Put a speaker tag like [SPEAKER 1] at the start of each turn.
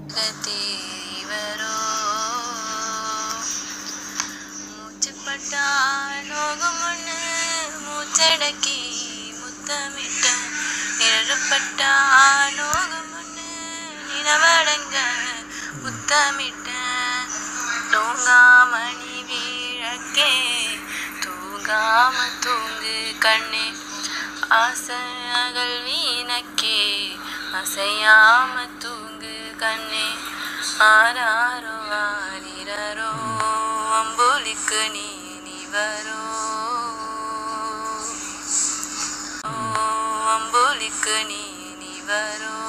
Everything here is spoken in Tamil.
[SPEAKER 1] தேவரோ மூச்சுப்பட்டா நோகம் ஒண்ணு மூச்சடக்கி முத்தமிட்ட நிழப்பட்டா நோகம் ஒண்ணு நிலவடங்க முத்தமிட்ட தூங்காமணி வீழக்கே தூங்காம தூங்கு கண்ணே ஆசைகள் வீணக்கே அசையாம தூங்கு கண்ணே ஆராரோ ஆரிரரோ அம்புலிக்கு நீ நீ வரோ ஓ, அம்புலிக்கு நீ நீ வரோ